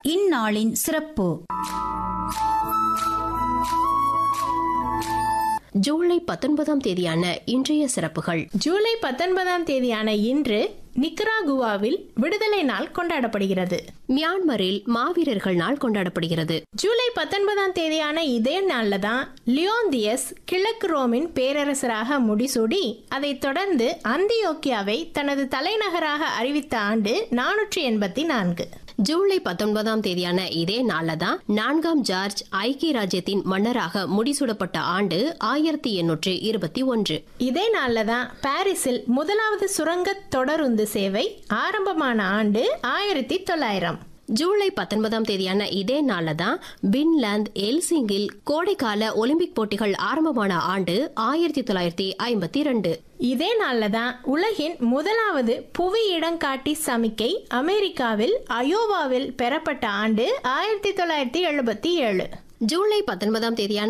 இந்நாளின் சிறப்பு ஜூலை பத்தொன்பதாம் தேதியான இன்றைய சிறப்புகள் ஜூலை பத்தொன்பதாம் தேதியான இன்று நிக்கராகுவாவில் விடுதலை நாள் கொண்டாடப்படுகிறது மியான்மரில் மாவீரர்கள் நாள் கொண்டாடப்படுகிறது ஜூலை பத்தொன்பதாம் தேதியான இதே நாள்ல தான் லியோந்தியஸ் கிழக்கு ரோமின் பேரரசராக முடிசூடி அதைத் தொடர்ந்து அந்தியோக்கியாவை தனது தலைநகராக அறிவித்த ஆண்டு நானூற்றி எண்பத்தி நான்கு ஜூலை பத்தொன்பதாம் தேதியான இதே நாள்ல தான் நான்காம் ஜார்ஜ் ஐக்கிய ராஜ்யத்தின் மன்னராக முடிசூடப்பட்ட ஆண்டு ஆயிரத்தி எண்ணூற்று இருபத்தி ஒன்று இதே நாள்ல தான் பாரிஸில் முதலாவது சுரங்க தொடருந்து சேவை ஆரம்பமான ஆண்டு ஆயிரத்தி தொள்ளாயிரம் ஜூலை பத்தொன்பதாம் தேதியான இதே நாள்ல தான் பின்லாந்து எல்சிங்கில் கோடைக்கால ஒலிம்பிக் போட்டிகள் ஆரம்பமான ஆண்டு ஆயிரத்தி தொள்ளாயிரத்தி ஐம்பத்தி ரெண்டு இதே நாள்ல தான் உலகின் முதலாவது புவி இடங்காட்டி சமிக்கை அமெரிக்காவில் அயோவாவில் பெறப்பட்ட ஆண்டு ஆயிரத்தி தொள்ளாயிரத்தி எழுபத்தி ஏழு ஜூலை பத்தொன்பதாம் தேதியான